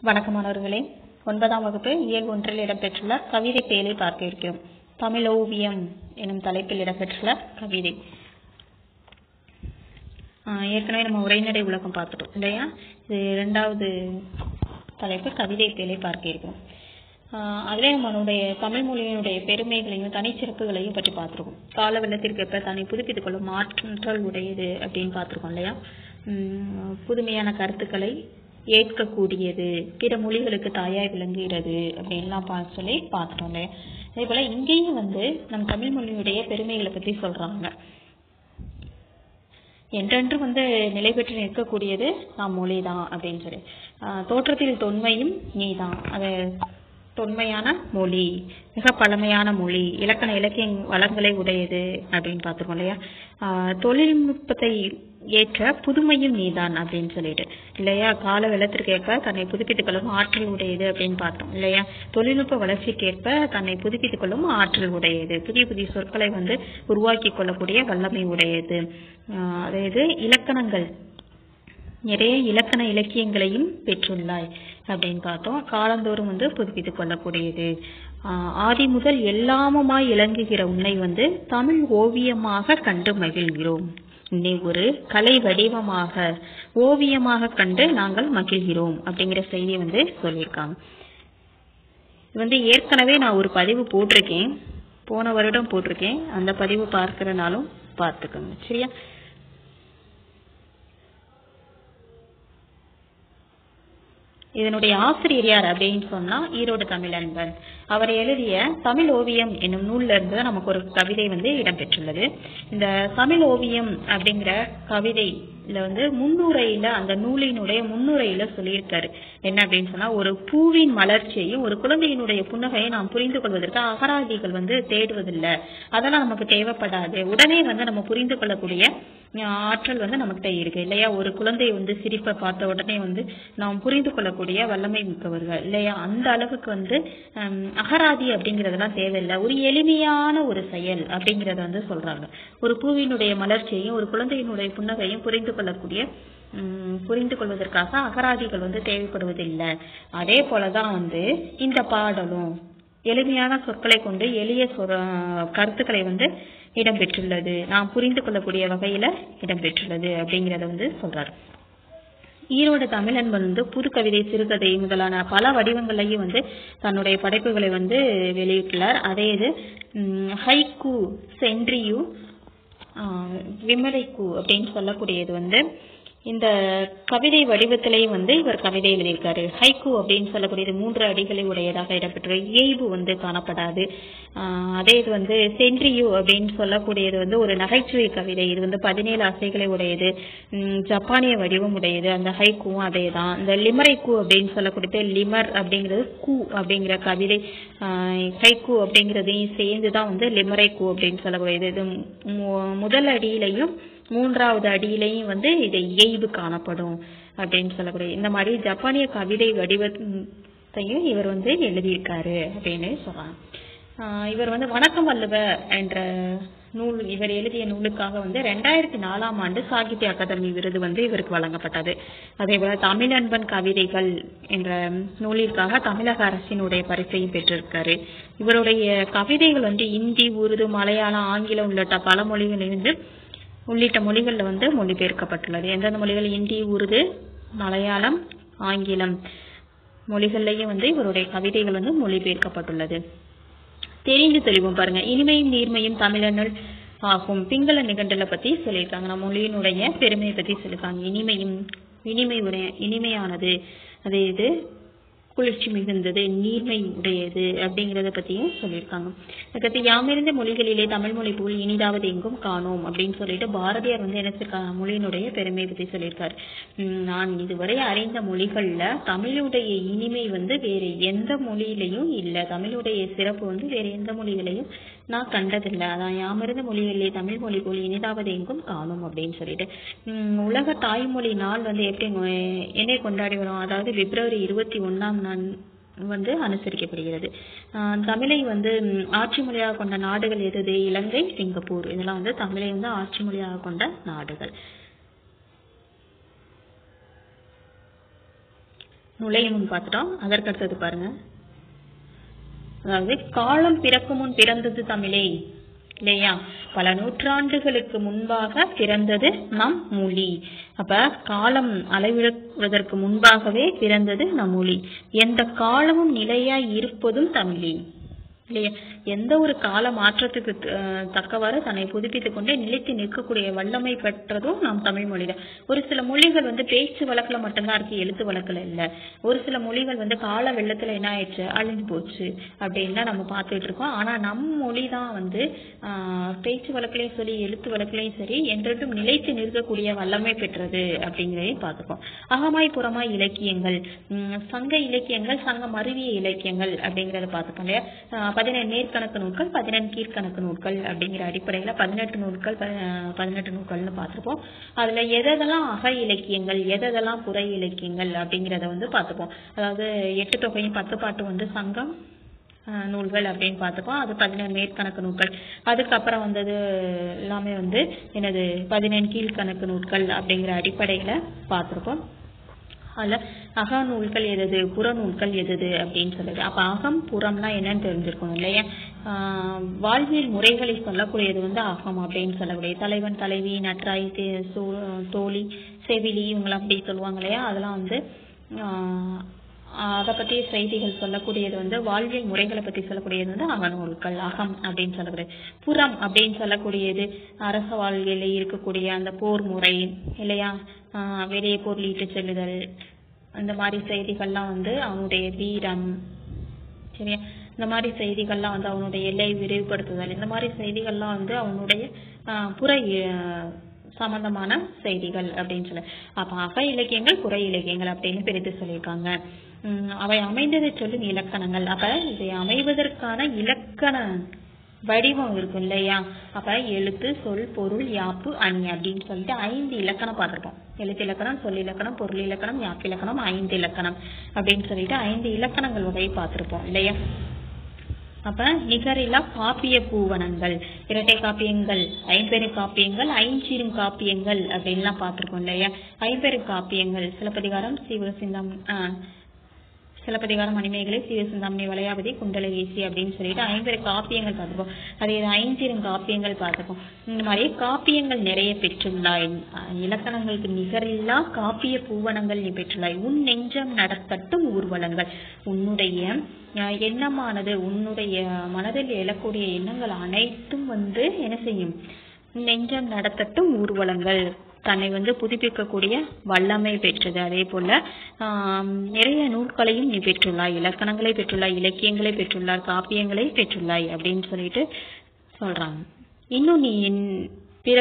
வணக்கம் மாணவர்களே ஒன்பதாம் வகுப்பு இயல் ஒன்றில் இடம்பெற்றுள்ள கவிதை பேழை பார்க்க இருக்கிறோம் தமிழ் ஓவியம் எனும் தலைப்பில் இடம்பெற்றுள்ள கவிதை ஆஹ் ஏற்கனவே நம்ம உரைநடை உலகம் பார்த்துட்டோம் இல்லையா இது இரண்டாவது தலைப்பு கவிதை பேழை பார்க்க இருக்கிறோம் ஆஹ் அதிலே நம்மளுடைய தமிழ் மொழியினுடைய பெருமைகளையும் தனிச்சிறப்புகளையும் பற்றி பார்த்துருக்கோம் கால வெள்ளத்திற்கு ஏற்ப தன்னை புதுப்பித்துக் கொள்ளும் ஆற்றல் உடையது அப்படின்னு பார்த்துருக்கோம் இல்லையா உம் புதுமையான கருத்துக்களை ஏற்கக்கூடியது பிற மொழிகளுக்கு தாயாய் விளங்குகிறது அப்படின்லாம் பா சொல்லி பார்த்துட்டோம் இல்லையா அதே போல இங்கேயும் வந்து நம் தமிழ் மொழியுடைய பெருமைகளை பற்றி சொல்றாங்க என்றென்று வந்து நிலை பெற்று நிற்கக்கூடியது நம் மொழிதான் அப்படின்னு சொல்லி ஆஹ் தோற்றத்தில் தொன்மையும் நீதான் அது தொன்மையான மொழி மிக பழமையான மொழி இலக்கண இலக்கிய வளங்களை உடையது அப்படின்னு பார்த்துருக்கோம் இல்லையா ஆஹ் தொழில்நுட்பத்தை ஏற்ற புதுமையும் நீதான் அப்படின்னு சொல்லிட்டு இல்லையா கால வெள்ளத்திற்கு ஏற்ப தன்னை புதுப்பித்துக் கொள்ளும் ஆற்றல் உடையது அப்படின்னு பார்த்தோம் இல்லையா தொழில்நுட்ப வளர்ச்சிக்கு ஏற்ப தன்னை புதுப்பித்துக் கொள்ளும் ஆற்றல் உடையது புதிய புதிய சொற்களை வந்து உருவாக்கி கொள்ளக்கூடிய வல்லமை உடையது ஆஹ் அதாவது இலக்கணங்கள் நிறைய இலக்கண இலக்கியங்களையும் பெற்றுள்ளாய் அப்படின்னு பார்த்தோம் காலந்தோறும் வந்து புதுப்பித்துக் கொள்ளக்கூடியது ஆஹ் ஆதி முதல் எல்லாமுமாய் இலங்குகிற உன்னை வந்து தமிழ் ஓவியமாக கண்டு மகிழ்கிறோம் உன்னை ஒரு கலை வடிவமாக ஓவியமாக கண்டு நாங்கள் மகிழ்கிறோம் அப்படிங்கிற செய்தியை வந்து சொல்லியிருக்காங்க இது வந்து ஏற்கனவே நான் ஒரு பதிவு போட்டிருக்கேன் போன வருடம் போட்டிருக்கேன் அந்த பதிவு பார்க்கிறனாலும் பார்த்துக்கோங்க சரியா இதனுடைய ஆசிரியர் யார் அப்படின்னு சொன்னா ஈரோடு தமிழன்பன் அவர் எழுதிய தமிழ் ஓவியம் என்னும் நூல்ல இருந்து நமக்கு ஒரு கவிதை வந்து இடம்பெற்றுள்ளது இந்த தமிழ் ஓவியம் அப்படிங்கிற கவிதையில வந்து முன்னுரையில அந்த நூலினுடைய முன்னுரையில சொல்லியிருக்காரு என்ன அப்படின்னு சொன்னா ஒரு பூவின் மலர்ச்சியையும் ஒரு குழந்தையினுடைய புன்னகையை நாம் புரிந்து கொள்வதற்கு அகராதிகள் வந்து தேடுவதில்லை அதெல்லாம் நமக்கு தேவைப்படாது உடனே வந்து நம்ம புரிந்து கொள்ளக்கூடிய ஆற்றல் வந்து நம்மகிட்ட இருக்கு இல்லையா ஒரு குழந்தை வந்து சிரிப்பை பார்த்த உடனே வந்து நாம் புரிந்து கொள்ளக்கூடிய வல்லமை மிக்கவர்கள் இல்லையா அந்த அளவுக்கு வந்து அகராதி அப்படிங்கறதெல்லாம் தேவையில்லை ஒரு எளிமையான ஒரு செயல் அப்படிங்கறத வந்து சொல்றாங்க ஒரு பூவினுடைய மலர்ச்சியையும் ஒரு குழந்தையினுடைய புன்னகையும் புரிந்து கொள்ளக்கூடிய புரிந்து கொள்வதற்காக அகராதிகள் வந்து தேவைப்படுவதில்லை அதே போலதான் வந்து இந்த பாடலும் எளிமையான சொற்களை கொண்டு எளிய கருத்துக்களை வந்து இடம்பெற்றுள்ளது நாம் புரிந்து கொள்ளக்கூடிய வகையில இடம்பெற்றுள்ளது அப்படிங்கிறத வந்து சொல்றாரு ஈரோடு தமிழன்பன் வந்து புது கவிதை சிறுகதை முதலான பல வடிவங்களையும் வந்து தன்னுடைய படைப்புகளை வந்து வெளியிட்டுள்ளார் அதே இது ஹைகு சென்ட்ரியூ விமலைக்கு அப்படின்னு சொல்லக்கூடியது வந்து இந்த கவிதை வடிவத்திலேயே வந்து இவர் கவிதை எழுதியிருக்காரு ஹைக்கு அப்படின்னு சொல்லக்கூடியது மூன்று அடிகளை உடையதாக இடம்பெற்ற இயல்பு வந்து காணப்படாது அதே இது வந்து சென்ட்ரியூ அப்படின்னு சொல்லக்கூடியது வந்து ஒரு நகைச்சுவை கவிதை இது வந்து பதினேழு ஆசைகளை உடையது ஜப்பானிய வடிவம் உடையது அந்த ஹைக்கூவும் அதே தான் இந்த லிமரை கூ அப்படின்னு சொல்லக்கூடியது லிமர் அப்படிங்கிறது கூ அப்படிங்கிற கவிதை ஹைக்கூ அப்படிங்கிறதையும் சேர்ந்து தான் வந்து லிமரை கூ அப்படின்னு சொல்லக்கூடியது இது முதல் அடியிலையும் மூன்றாவது அடியிலையும் வந்து இது இயல்பு காணப்படும் அப்படின்னு சொல்லக்கூடிய இந்த மாதிரி ஜப்பானிய கவிதை வடிவத்தையும் இவர் வந்து எழுதியிருக்காரு அப்படின்னு சொல்றாங்க இவர் வந்து வணக்கம் வல்லுவ என்ற நூல் இவர் எழுதிய நூலுக்காக வந்து ரெண்டாயிரத்தி நாலாம் ஆண்டு சாகித்ய அகாதமி விருது வந்து இவருக்கு வழங்கப்பட்டது அதே போல தமிழன்பன் கவிதைகள் என்ற நூலிற்காக தமிழக அரசினுடைய பரிசையும் பெற்றிருக்காரு இவருடைய கவிதைகள் வந்து இந்தி உருது மலையாளம் ஆங்கிலம் உள்ளிட்ட பல மொழிகளிலிருந்து உள்ளிட்ட மொழிகளில் வந்து மொழிபெயர்க்கப்பட்டுள்ளது எந்தெந்த மொழிகள் இந்தி உருது மலையாளம் ஆங்கிலம் மொழிகள்லையும் வந்து இவருடைய கவிதைகள் வந்து மொழிபெயர்க்கப்பட்டுள்ளது தெரிந்து தெளிவும் பாருங்க இனிமையும் நீர்மையும் தமிழர்கள் ஆகும் பிங்கள நிகண்டலை பத்தி சொல்லியிருக்காங்க நம்ம மொழியினுடைய பெருமையை பத்தி சொல்லியிருக்காங்க இனிமையும் இனிமை உடைய இனிமையானது அதே இது குளிர்ச்சி மிகுந்தது நீர்மை உடையது அப்படிங்கறத பத்தியும் சொல்லியிருக்காங்க அதுக்கடுத்து யாமிருந்த மொழிகளிலே தமிழ் மொழி போல் இனிதாவது எங்கும் காணோம் அப்படின்னு சொல்லிட்டு பாரதியார் வந்து என்ன சொல்லிருக்காங்க மொழியினுடைய பெருமையை பத்தி சொல்லியிருக்காரு நான் இதுவரை அறிந்த மொழிகள்ல தமிழுடைய இனிமை வந்து வேற எந்த மொழியிலையும் இல்லை தமிழுடைய சிறப்பு வந்து வேற எந்த மொழிகளையும் நான் கண்டதில்லை அதான் யாமிருந்த மொழிகளிலே தமிழ் மொழி போல் இனிதாவது எங்கும் காணும் அப்படின்னு சொல்லிட்டு உலக தாய்மொழி நாள் வந்து எப்படி என்னை கொண்டாடி வரும் அதாவது பிப்ரவரி இருபத்தி ஒன்னாம் நாள் வந்து அனுசரிக்கப்படுகிறது தமிழை வந்து ஆட்சி மொழியாக கொண்ட நாடுகள் எது இலங்கை சிங்கப்பூர் இதெல்லாம் வந்து தமிழை வந்து ஆட்சி மொழியாக கொண்ட நாடுகள் நுழையும் முன் பார்த்துட்டோம் அதற்கு அடுத்தது பாருங்க அதாவது காலம் பிறக்கும் முன் பிறந்தது தமிழே இல்லையா பல நூற்றாண்டுகளுக்கு முன்பாக பிறந்தது நம் மொழி அப்ப காலம் அளவிடுவதற்கு முன்பாகவே பிறந்தது நம் மொழி எந்த காலமும் நிலையாய் இருப்பதும் தமிழே இல்லையா எந்த ஒரு கால மாற்றத்துக்கு அஹ், தக்கவாறு தன்னை புதுப்பித்துக் கொண்டே நிலைத்து நிற்கக்கூடிய வல்லமை பெற்றதும் நம் தமிழ் மொழிதான் ஒரு சில மொழிகள் வந்து பேச்சு வழக்குல மட்டும்தான் இருக்கு எழுத்து வழக்குல இல்ல ஒரு சில மொழிகள் வந்து கால வெள்ளத்துல என்ன ஆயிடுச்சு அழிஞ்சு போச்சு அப்படின்னு நம்ம பார்த்துட்டு இருக்கோம் ஆனா நம் மொழி தான் வந்து ஆஹ், பேச்சு வழக்குலயும் சரி எழுத்து வழக்குலயும் சரி என்றென்றும் நிலைத்து நிற்கக்கூடிய வல்லமை பெற்றது அப்படிங்கிறதையும் பார்த்துக்கோம் அகமாய் புறமாய் இலக்கியங்கள் உம், சங்க இலக்கியங்கள் சங்கம் அருவிய இலக்கியங்கள் அப்படிங்கறத பார்த்துக்கோம் இல்லையா ஆஹ், பதினெண் நேர்கணக்கு நூல்கள் பதினெண் கீழ்கணக்கு நூல்கள் அப்படிங்கிற அடிப்படையில பதினெட்டு நூல்கள் ப- பதினெட்டு நூல்கள்னு பார்த்திருப்போம் அதுல எதெல்லாம் அக இலக்கியங்கள் எதெல்லாம் புற இலக்கியங்கள் அப்படிங்கிறத வந்து பார்த்துப்போம் அதாவது எட்டு தொகையும் பத்து பாட்டு வந்து சங்கம் ஆஹ் நூல்கள் அப்படின்னு பார்த்துப்போம் அது பதினேழு மேற்கணக்கு நூல்கள் அதுக்கப்புறம் வந்தது எல்லாமே வந்து எனது பதினெண் கீழ்கணக்கு நூல்கள் அப்படிங்கிற அடிப்படையில பார்த்திருப்போம் அதுல அக நூல்கள் எதது புற நூல்கள் எதது அப்படின்னு சொல்லுது அப்ப அகம் புறம்னா என்னன்னு தெரிஞ்சிருக்கணும் இல்லையா ஆஹ் வாழ்வியல் முறைகளை சொல்லக்கூடியது வந்து அகம் அப்படின்னு சொல்லக்கூடிய தலைவன் தலைவி நற்றாய் தே- சோ- தோழி செவிலி இவங்களாம் அப்படி சொல்லுவாங்க இல்லையா அதெல்லாம் வந்து ஆஹ் அதை பற்றிய செய்திகள் சொல்லக்கூடியது வந்து வாழ்வியல் முறைகளை பற்றி சொல்லக்கூடியது வந்து அகநூல்கள் அகம் அப்படின்னு சொல்லக்கூடியது புறம் அப்படின்னு சொல்லக்கூடியது அரச வாழ்வியலில் இருக்கக்கூடிய அந்த போர் முறை இல்லையா ஆஹ் வெளியே பொருளீட்டு செல்லுதல் அந்த மாதிரி செய்திகள்லாம் வந்து அவனுடைய வீரம் சரியா இந்த மாதிரி செய்திகள்லாம் வந்து அவனுடைய எல்லை விரிவுபடுத்துதல் இந்த மாதிரி செய்திகள்லாம் வந்து அவனுடைய ஆஹ் புற அஹ், சம்பந்தமான செய்திகள் அப்படின்னு சொல்லி அப்ப அக இலக்கியங்கள் புற இலக்கியங்கள் அப்படின்னு பிரித்து சொல்லியிருக்காங்க உம் அவை அமைந்ததை சொல்லும் இலக்கணங்கள் அப்ப இதை அமைவதற்கான இலக்கண வடிவம் இருக்கும் இல்லையா அப்ப எழுத்து சொல் பொருள் யாப்பு அணி அப்படின்னு சொல்லிட்டு ஐந்து இலக்கணம் பார்த்திருப்போம் எழுத்து இலக்கணம் சொல் இலக்கணம் பொருள் இலக்கணம் யாப்பு இலக்கணம் ஐந்து இலக்கணம் அப்படின்னு சொல்லிட்டு ஐந்து இலக்கணங்கள் வகையை பார்த்திருப்போம் இல்லையா அப்ப நிகரில்லா காப்பிய பூவனங்கள் இரட்டை காப்பியங்கள் ஐம்பெரு காப்பியங்கள் ஐஞ்சிறும் காப்பியங்கள் அப்படின்லாம் பார்த்திருக்கோம் இல்லையா ஐம்பெரு காப்பியங்கள் சிலப்பதிகாரம் சிவசிந்தம் ஆஹ் சிலப்பதிகாரம் மணிமேகலை சிவசிந்தாமணி வளையாபதி குண்டலகேசி அப்படின்னு சொல்லிட்டு ஐம்பெரு காப்பியங்கள் பார்த்துப்போம் அதே இது ஐஞ்சிறும் காப்பியங்கள் பார்த்துப்போம் இந்த மாதிரி காப்பியங்கள் நிறைய பெற்றுள்ளாய் அஹ் இலக்கணங்களுக்கு நிகரில்லா காப்பிய பூவனங்கள் நீ பெற்றுள்ளாய் உன் நெஞ்சம் நடத்தட்டும் ஊர்வலங்கள் உன்னுடைய அஹ், எண்ணமானது உன்னுடைய மனதில் எழக்கூடிய எண்ணங்கள் அனைத்தும் வந்து என்ன செய்யும் நெஞ்சம் நடத்தட்டும் ஊர்வலங்கள் தன்னை வந்து புதுப்பிக்கக்கூடிய வல்லமை பெற்றது அதே போல ஆம், நிறைய நூல்களையும் நீ பெற்றுள்ளாய் இலக்கணங்களை பெற்றுள்ளாய் இலக்கியங்களை பெற்றுள்ளாய் காப்பியங்களை பெற்றுள்ளாய் அப்படின்னு சொல்லிட்டு சொல்றாங்க இன்னும் நீ என்- பிற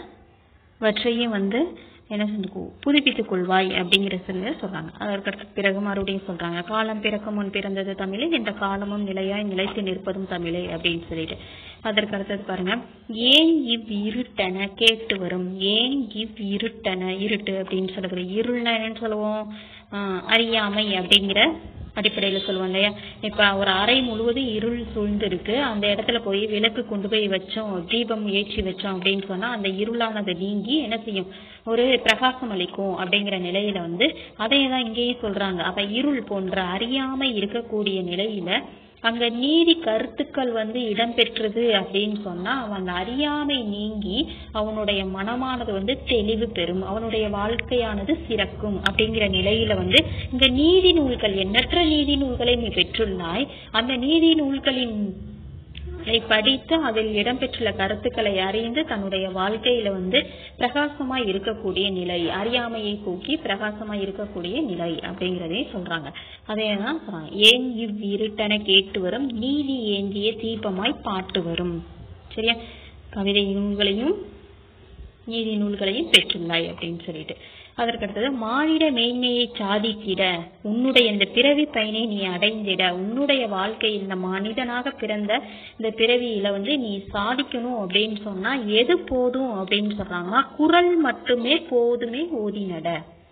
பிறவற்றையும் வந்து என்ன செஞ்சு புதுப்பித்துக் கொள்வாய் அப்படிங்கிற சொல்ல சொல்றாங்க அதற்கு அடுத்து பிறகு மறுபடியும் சொல்றாங்க காலம் பிறக்கும் முன் பிறந்தது தமிழே இந்த காலமும் நிலையாய் நிலைத்து நிற்பதும் தமிழே அப்படின்னு சொல்லிட்டு அதற்கு அடுத்தது பாருங்க ஏன் இவ் இருட்டன கேட்டு வரும் ஏன் இவ் இருட்டன இருட்டு அப்படின்னு சொல்லக்கூடிய இருள்னா என்னன்னு சொல்லுவோம் ஆஹ் அறியாமை அப்படிங்கிற அடிப்படையில சொல்லுவோம் இல்லையா இப்ப ஒரு அறை முழுவதும் இருள் சூழ்ந்து இருக்கு அந்த இடத்துல போய் விளக்கு கொண்டு போய் வச்சோம் தீபம் ஏற்றி வச்சோம் அப்படின்னு சொன்னா அந்த இருளானது நீங்கி என்ன செய்யும் ஒரு பிரகாசம் அளிக்கும் அப்படிங்கிற நிலையில வந்து அதையே தான் இங்கேயும் சொல்றாங்க அப்ப இருள் போன்ற அறியாமை இருக்கக்கூடிய நிலையில அங்க நீதி கருத்துக்கள் வந்து இடம்பெற்றது அப்படின்னு சொன்னா அவன் அந்த அறியாமை நீங்கி அவனுடைய மனமானது வந்து தெளிவு பெறும் அவனுடைய வாழ்க்கையானது சிறக்கும் அப்படிங்கிற நிலையில வந்து இந்த நீதி நூல்கள் எண்ணற்ற நீதி நூல்களை நீ பெற்றுள்ளாய் அந்த நீதி நூல்களின் அதை படித்து அதில் இடம்பெற்றுள்ள கருத்துக்களை அறிந்து தன்னுடைய வாழ்க்கையில வந்து பிரகாசமா இருக்கக்கூடிய நிலை அறியாமையை போக்கி பிரகாசமா இருக்கக்கூடிய நிலை அப்படிங்கிறதையும் சொல்றாங்க அதே தான் சொல்றாங்க ஏன் இவ் இருட்டன கேட்டு வரும் நீதி ஏந்திய தீபமாய் பாட்டு வரும் சரியா கவிதை நூல்களையும் நீதி நூல்களையும் பெற்றுள்ளாய் அப்படின்னு சொல்லிட்டு அதற்கடுத்தது மானிட மேன்மையை சாதித்திட உன்னுடைய இந்த பிறவி பயனை நீ அடைந்திட உன்னுடைய வாழ்க்கையில் இந்த மனிதனாக பிறந்த இந்த பிறவியில வந்து நீ சாதிக்கணும் அப்படின்னு சொன்னா எது போதும் அப்படின்னு சொல்றாங்கன்னா குரல் மட்டுமே போதுமே ஓதி நட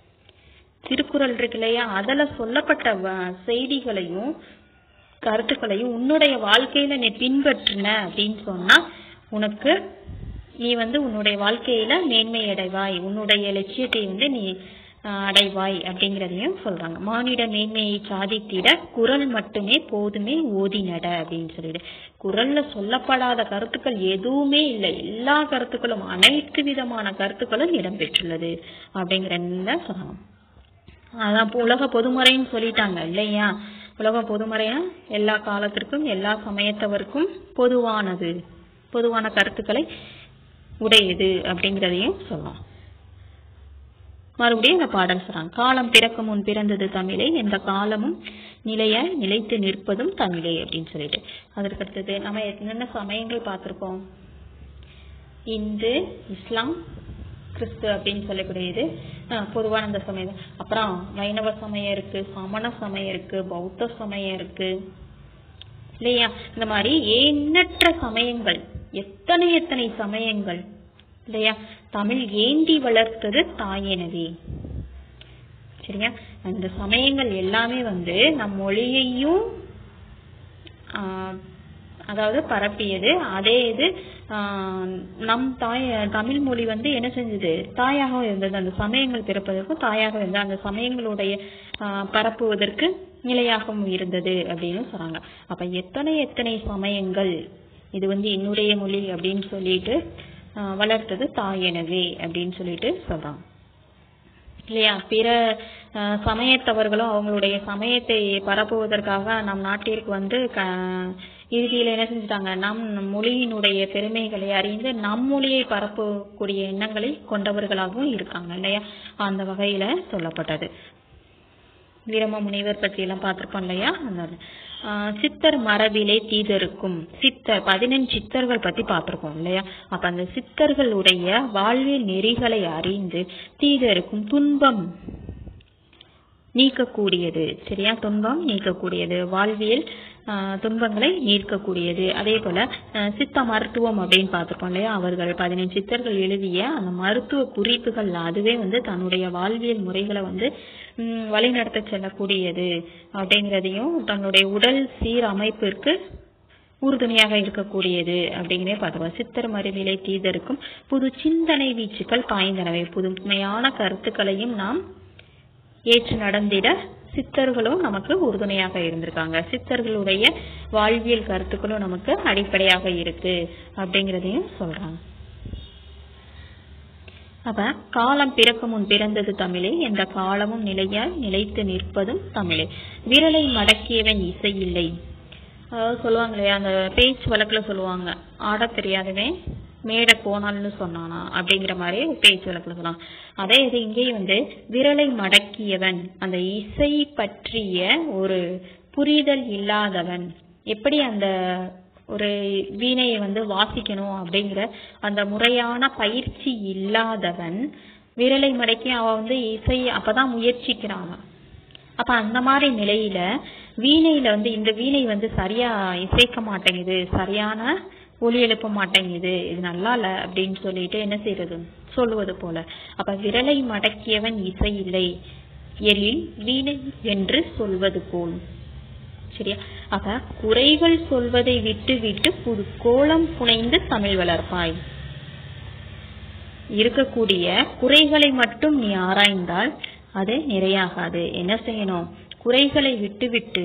திருக்குறள் இருக்கு இல்லையா அதுல சொல்லப்பட்ட வ- செய்திகளையும் கருத்துக்களையும் உன்னுடைய வாழ்க்கையில நீ பின்பற்றின அப்படின்னு சொன்னா உனக்கு நீ வந்து உன்னுடைய வாழ்க்கையில மேன்மை அடைவாய் உன்னுடைய லட்சியத்தை வந்து நீ ஆஹ் அடைவாய் அப்படிங்கிறதையும் சொல்றாங்க மானிட மேன்மையை சாதித்திட குரல் மட்டுமே போதுமே ஓதி நட அப்படின்னு சொல்லிட்டு குரல்ல சொல்லப்படாத கருத்துக்கள் எதுவுமே இல்லை எல்லா கருத்துக்களும் அனைத்து விதமான கருத்துக்களும் இடம்பெற்றுள்ளது அப்படிங்கிறத சொன்னாங்க அதான் இப்ப உலக பொதுமறைன்னு சொல்லிட்டாங்க இல்லையா உலக பொதுமறையா எல்லா காலத்திற்கும் எல்லா சமயத்தவருக்கும் பொதுவானது பொதுவான கருத்துக்களை உடையது அப்படிங்கிறதையும் சொல்லலாம் மறுபடியும் இந்த பாடல் சொல்றாங்க காலம் பிறக்கும் முன் பிறந்தது தமிழே எந்த காலமும் நிலையாய் நிலைத்து நிற்பதும் தமிழே அப்படின்னு சொல்லிட்டு அதற்கு அடுத்தது நம்ம என்னென்ன சமயங்கள் பார்த்திருக்கோம் இந்து இஸ்லாம் கிறிஸ்து அப்படின்னு சொல்லக்கூடியது அஹ், பொதுவான இந்த சமயம் அப்புறம் வைணவ சமயம் இருக்கு சமண சமயம் இருக்கு பௌத்த சமயம் இருக்கு இல்லையா இந்த மாதிரி எண்ணற்ற சமயங்கள் எத்தனை எத்தனை சமயங்கள் இல்லையா தமிழ் ஏந்தி வளர்த்தது தாயெனவே சரியா அந்த சமயங்கள் எல்லாமே வந்து நம் மொழியையும் ஆஹ், அதாவது பரப்பியது அதே இது ஆஹ், நம் தாய் தமிழ் மொழி வந்து என்ன செஞ்சது தாயாக இருந்தது அந்த சமயங்கள் பிறப்பதற்கும் தாயாக இருந்தது அந்த சமயங்களுடைய ஆஹ், பரப்புவதற்கு நிலையாகவும் இருந்தது அப்படின்னு சொல்றாங்க அப்ப எத்தனை எத்தனை சமயங்கள் இது வந்து என்னுடைய மொழி அப்படின்னு சொல்லிட்டு ஆஹ், வளர்த்தது தாயெனவே அப்படின்னு சொல்லிட்டு சொல்றாங்க இல்லையா பிற அஹ், சமயத்தவர்களும் அவங்களுடைய சமயத்தை பரப்புவதற்காக நம் நாட்டிற்கு வந்து க இறுதியில் என்ன செஞ்சுட்டாங்க நம் மொழியினுடைய பெருமைகளை அறிந்து நம் மொழியை பரப்பக்கூடிய எண்ணங்களை கொண்டவர்களாகவும் இருக்காங்க இல்லையா அந்த வகையில சொல்லப்பட்டது வீரம முனிவர் பற்றி எல்லாம் பார்த்திருக்கோம் இல்லையா அந்த ஆஹ் சித்தர் மரபிலே தீதருக்கும் சித்தர் பதினெண் சித்தர்கள் பத்தி பார்த்திருக்கோம் இல்லையா அப்ப அந்த சித்தர்களுடைய வாழ்வியல் நெறிகளை அறிந்து தீதருக்கும் துன்பம் நீக்கக்கூடியது சரியா துன்பம் நீக்கக்கூடியது வாழ்வியல் ஆஹ் துன்பங்களை நீக்கக்கூடியது அதே போல ஆஹ் சித்த மருத்துவம் அப்படின்னு பார்த்திருப்போம் இல்லையா அவர்கள் பதினெண்டு சித்தர்கள் எழுதிய அந்த மருத்துவ குறிப்புகள் அதுவே வந்து தன்னுடைய வாழ்வியல் முறைகளை வந்து ம், வழிநடத்த செல்லக்கூடியது அப்படிங்கிறதையும் தன்னுடைய உடல் சீரமைப்பிற்கு உறுதுணையாக இருக்கக்கூடியது அப்படிங்கிறே பார்த்துருவோம் சித்தர் மறுநிலை தீதருக்கும் புது சிந்தனை வீச்சுக்கள் பாய்ந்தனவை புதுமையான கருத்துக்களையும் நாம் ஏற்று நடந்திட சித்தர்களும் நமக்கு உறுதுணையாக இருந்திருக்காங்க சித்தர்களுடைய வாழ்வியல் கருத்துக்களும் நமக்கு அடிப்படையாக இருக்கு அப்படிங்கிறதையும் சொல்றாங்க அப்ப காலம் பிறக்கும் முன் பிறந்தது தமிழே எந்த காலமும் நிலையாய் நிலைத்து நிற்பதும் தமிழே விரலை மடக்கியவன் இசை இல்லை அதாவது சொல்லுவாங்க இல்லையா அந்த பேச்சு வழக்குல சொல்லுவாங்க ஆடத் தெரியாதவன் மேடை போனால்னு சொன்னானா அப்படிங்கிற மாதிரி பேச்சு வழக்குல சொல்லுவாங்க அதே இது இங்கேயும் வந்து விரலை மடக்கியவன் அந்த இசை பற்றிய ஒரு புரிதல் இல்லாதவன் எப்படி அந்த ஒரு வீணையை வந்து வாசிக்கணும் அப்படிங்கிற அந்த முறையான பயிற்சி இல்லாதவன் விரலை மடக்கி அவன் வந்து இசை அப்பதான் முயற்சிக்கிறான் அவன். அப்ப அந்த மாதிரி நிலையில வீணையில வந்து இந்த வீணை வந்து சரியா இசைக்க மாட்டேங்குது சரியான ஒலி எழுப்ப மாட்டேங்குது இது நல்லா இல்ல அப்படின்னு சொல்லிட்டு என்ன செய்யறது சொல்லுவது போல அப்ப விரலை மடக்கியவன் இசை இல்லை எழில் வீணை என்று சொல்வது போல் சரியா அப்ப குறைகள் சொல்வதை விட்டு விட்டு புது கோலம் புனைந்து தமிழ் வளர்ப்பாய் இருக்கக்கூடிய குறைகளை மட்டும் நீ ஆராய்ந்தால் அது நிறையாகாது என்ன செய்யணும் குறைகளை விட்டுவிட்டு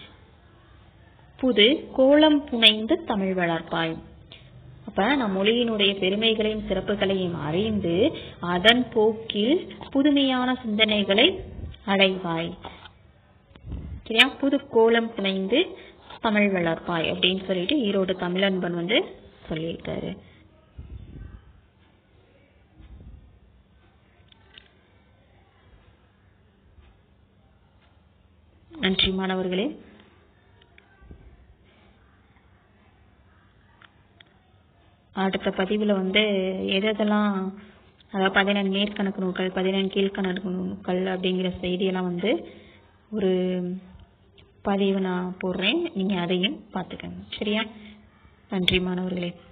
புது கோலம் புனைந்து தமிழ் வளர்ப்பாய் அப்ப நம் மொழியினுடைய பெருமைகளையும் சிறப்புகளையும் அறிந்து அதன் போக்கில் புதுமையான சிந்தனைகளை அடைவாய் சரியா புது கோலம் புனைந்து தமிழ் வளர்ப்பாய் அப்படின்னு சொல்லிட்டு ஈரோடு தமிழன்பன் வந்து சொல்லியிருக்காரு நன்றி மாணவர்களே அடுத்த பதிவுல வந்து எதெல்லாம் அதாவது பதினெண் மேற்கணக்கு நூல்கள் பதினெண் கீழ்கணக்கு நூல்கள் அப்படிங்கிற செய்தியெல்லாம் வந்து ஒரு பதிவு நான் போடுறேன் நீங்க அதையும் பார்த்துக்கங்க சரியா நன்றி மாணவர்களே